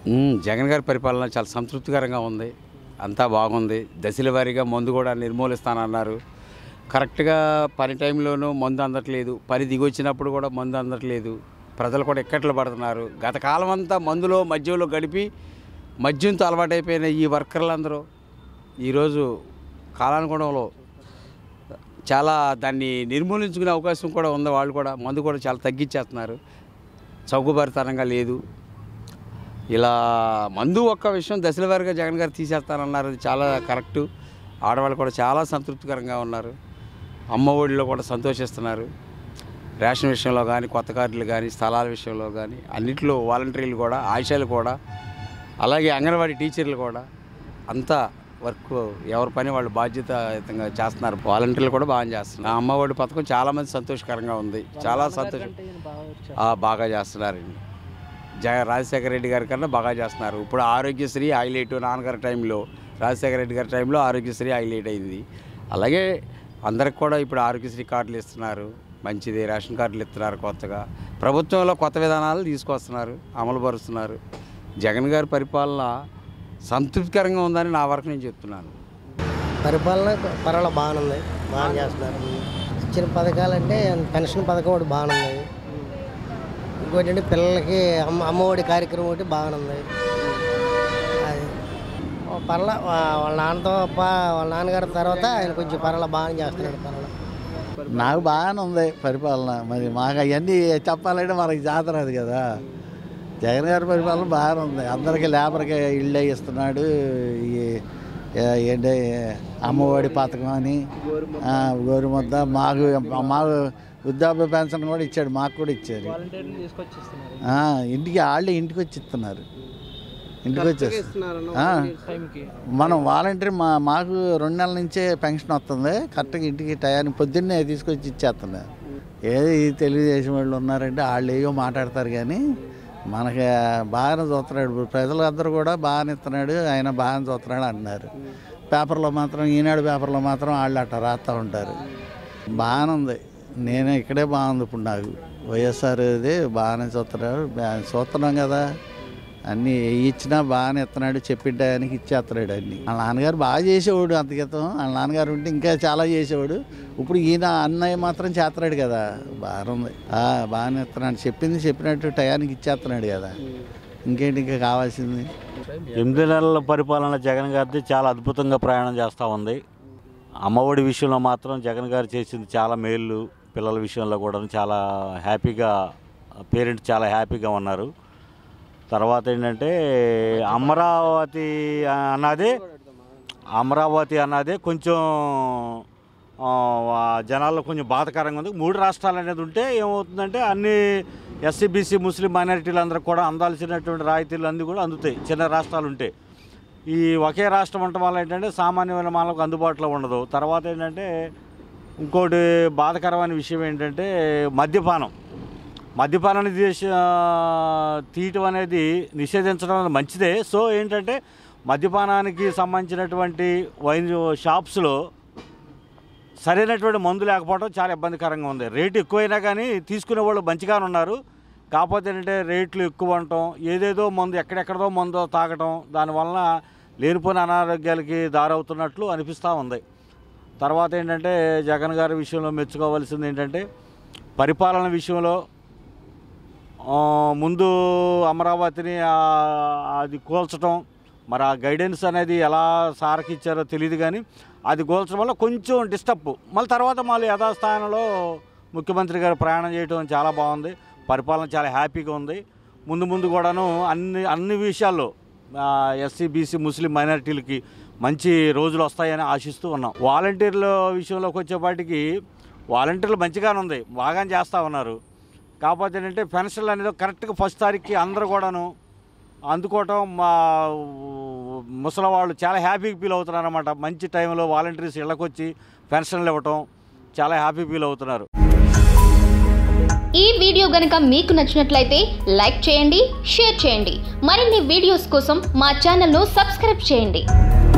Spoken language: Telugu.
ఉమ్, జగన్ గారి పరిపాలన చాలా సంతృప్తికరంగా ఉంది అంతా బాగుంది దశల వారీగా మందు కూడా నిర్మూలిస్తానన్నారు కరెక్ట్గా పని టైంలోనూ మందు అందట్లేదు పని దిగొచ్చినప్పుడు కూడా మందు అందట్లేదు ప్రజలు కూడా ఎక్కట్లు పడుతున్నారు గత కాలం అంతా మందులో మద్యంలో గడిపి మద్యంతో అలవాటైపోయిన ఈ వర్కర్లందరూ ఈరోజు కాలానుగుణంలో చాలా దాన్ని నిర్మూలించుకునే అవకాశం కూడా ఉంది వాళ్ళు కూడా మందు కూడా చాలా తగ్గించేస్తున్నారు చౌకబారితనంగా లేదు ఇలా మందు ఒక్క విషయం దశల వారీగా జగన్ గారు తీసేస్తానన్నారు అది చాలా కరెక్టు ఆడవాళ్ళు కూడా చాలా సంతృప్తికరంగా ఉన్నారు అమ్మ ఒడిలో కూడా సంతోషిస్తున్నారు రేషన్ విషయంలో కానీ కొత్త కార్డులు కానీ స్థలాల విషయంలో కానీ అన్నిట్లో వాలంటీర్లు కూడా ఆశాలు కూడా అలాగే అంగన్వాడీ టీచర్లు కూడా అంతా వర్క్ ఎవరి పని వాళ్ళు బాధ్యతాయుతంగా చేస్తున్నారు వాలంటీర్లు కూడా బాగా చేస్తున్నారు ఆ అమ్మఒడి పథకం చాలామంది సంతోషకరంగా ఉంది చాలా సంతోషం ఆ, బాగా చేస్తున్నారండి జగ రాజశేఖర రెడ్డి గారి కన్నా బాగా చేస్తున్నారు ఇప్పుడు ఆరోగ్యశ్రీ హైలైట్ నాన్నగారి టైంలో రాజశేఖర రెడ్డి గారి టైంలో ఆరోగ్యశ్రీ హైలైట్ అయింది అలాగే అందరికి కూడా ఇప్పుడు ఆరోగ్యశ్రీ కార్డులు ఇస్తున్నారు మంచిది రేషన్ కార్డులు ఇస్తున్నారు కొత్తగా ప్రభుత్వంలో కొత్త విధానాలు తీసుకొస్తున్నారు అమలు పరుస్తున్నారు జగన్ గారి పరిపాలన సంతృప్తికరంగా ఉందని నా వరకు నేను చెప్తున్నాను పరిపాలన పర్వాలేదు బాగానే ఉంది బాగా చేస్తున్నారు ఇచ్చిన పథకాలు అంటే పెన్షన్ పథకం ఒకటి బాగానే ఉంది ఇంకోటి అంటే పిల్లలకి అమ్మ అమ్మఒడి కార్యక్రమం ఒకటి బాగానే ఉంది అది ఓ పర్ల వా- వాళ్ళ నాన్నతో ప- వాళ్ళ నాన్నగారి తర్వాత ఆయన కొంచెం పర్వాలేదు బాగానే చేస్తున్నాడు పర్వాలేదు నాకు బాగానే ఉంది పరిపాలన మరి మాకు అవన్నీ చెప్పాలంటే మనకి జాతర అది కదా జగన్ గారి పరిపాలన బాగానే ఉంది అందరికీ లేబర్కి ఇళ్ళు ఇస్తున్నాడు ఈ ఏ- ఏంటి అమ్మఒడి పథకం అని ఆ, గోరుముద్ద మాకు మాకు వృద్ధాప్య పెన్షన్ కూడా ఇచ్చాడు మాకు కూడా ఇచ్చారు ఆ, ఇంటికి వాళ్ళే ఇంటికి వచ్చి ఇస్తున్నారు ఇంటికి వచ్చేస్తారు ఆ, మనం వాలంటీర్ మా మాకు రెండు నెలల నుంచే పెన్షన్ వస్తుంది కరెక్ట్గా ఇంటికి టయానికి పొద్దున్నే తీసుకొచ్చి ఇచ్చేస్తున్నారు ఏది ఈ తెలుగుదేశం వాళ్ళు ఉన్నారంటే వాళ్ళు ఏవో మాట్లాడతారు కానీ మనకి బాగానే చూస్తున్నాడు ఇప్పుడు ప్రజలందరూ కూడా బాగానే ఇస్తున్నాడు ఆయన బాగానే చూస్తున్నాడు అంటున్నారు పేపర్లో మాత్రం ఈనాడు పేపర్లో మాత్రం వాళ్ళు అట్ట రాస్తూ ఉంటారు బాగానే ఉంది నేను ఇక్కడే బాగుంది ఇప్పుడు నాకు వైఎస్ఆర్ ఇది బాగానే చూస్తున్నాడు బా- చూస్తున్నాం కదా అన్నీ ఏ ఇచ్చినా బాగానే ఇస్తున్నాడు చెప్పిన టయానికి ఇచ్చేస్తున్నాడు అన్నీ వాళ్ళ నాన్నగారు బాగా చేసేవాడు అంత క్రితం వాళ్ళ నాన్నగారు ఉంటే ఇంకా చాలా చేసేవాడు ఇప్పుడు ఈయన అన్నయ్య మాత్రం చేస్తున్నాడు కదా బాగానే ఉంది ఆ, బాగానే ఇస్తున్నాడు చెప్పింది చెప్పినట్టు టయానికి ఇచ్చేస్తున్నాడు కదా ఇంకేంటి ఇంకా కావాల్సింది ఎనిమిది నెలల పరిపాలన జగన్ గారిది చాలా అద్భుతంగా ప్రయాణం చేస్తూ ఉంది అమ్మఒడి విషయంలో మాత్రం జగన్ గారు చేసింది చాలా మేలు పిల్లల విషయంలో కూడా చాలా హ్యాపీగా పేరెంట్స్ చాలా హ్యాపీగా ఉన్నారు తర్వాత ఏంటంటే అమరావతి అన్నదే అమరావతి అన్నదే కొంచెం ఆ, ఆ జనాల్లో కొంచెం బాధకరంగా ఉంది మూడు రాష్ట్రాలు అనేది ఉంటే ఏమవుతుందంటే అన్ని ఎస్సీ బీసీ ముస్లిం మైనారిటీలందరూ కూడా అందాల్సినటువంటి రాయితీలు అన్నీ కూడా అందుతాయి చిన్న రాష్ట్రాలు ఉంటే ఈ ఒకే రాష్ట్రం ఉండటం వల్ల ఏంటంటే సామాన్యమైన మాలకు అందుబాటులో ఉండదు తర్వాత ఏంటంటే ఇంకోటి బాధకరమైన విషయం ఏంటంటే మద్యపానం మద్యపానాన్ని తీస తీయటం అనేది నిషేధించడం అనేది మంచిదే సో ఏంటంటే మద్యపానానికి సంబంధించినటువంటి వైన్ షాప్స్లో సరైనటువంటి మందు లేకపోవడం చాలా ఇబ్బందికరంగా ఉంది రేటు ఎక్కువైనా కానీ తీసుకునే వాళ్ళు మంచిగానే ఉన్నారు కాకపోతే ఏంటంటే రేట్లు ఎక్కువ ఉండటం ఏదేదో మందు ఎక్కడెక్కడదో మందు తాగటం దానివలన లేనిపోయిన అనారోగ్యాలకి దారవుతున్నట్లు అనిపిస్తూ ఉంది తర్వాత ఏంటంటే జగన్ గారి విషయంలో మెచ్చుకోవాల్సింది ఏంటంటే పరిపాలన విషయంలో ఆ, ముందు అమరావతిని ఆ, అది కూల్చడం మరి ఆ గైడెన్స్ అనేది ఎలా సార్కి ఇచ్చారో తెలియదు కానీ అది కూల్చడం వల్ల కొంచెం డిస్టర్బ్ మళ్ళీ తర్వాత మళ్ళీ యథాస్థానంలో ముఖ్యమంత్రి గారు ప్రయాణం చేయడం చాలా బాగుంది పరిపాలన చాలా హ్యాపీగా ఉంది ముందు ముందు కూడాను అన్ని అన్ని విషయాల్లో ఎస్సీ బీసీ ముస్లిం మైనారిటీలకి మంచి రోజులు వస్తాయని ఆశిస్తూ ఉన్నాం వాలంటీర్ల విషయంలోకి వచ్చేపాటికి వాలంటీర్లు మంచిగానే ఉంది బాగానే చేస్తూ ఉన్నారు కాకపోతే ఏంటంటే పెన్షన్లు అనేది కరెక్ట్గా ఫస్ట్ తారీఖుకి అందరూ కూడాను అందుకోవటం మా ముసలి వాళ్ళు చాలా హ్యాపీగా ఫీల్ అవుతున్నారు అనమాట మంచి టైంలో వాలంటీర్స్ ఇళ్ళకి వచ్చి పెన్షన్లు ఇవ్వటం చాలా హ్యాపీ ఫీల్ అవుతున్నారు ఈ వీడియో గనుక మీకు నచ్చినట్లయితే లైక్ చేయండి షేర్ చేయండి మరిన్ని వీడియోస్ కోసం మా ఛానల్ను సబ్స్క్రైబ్ చేయండి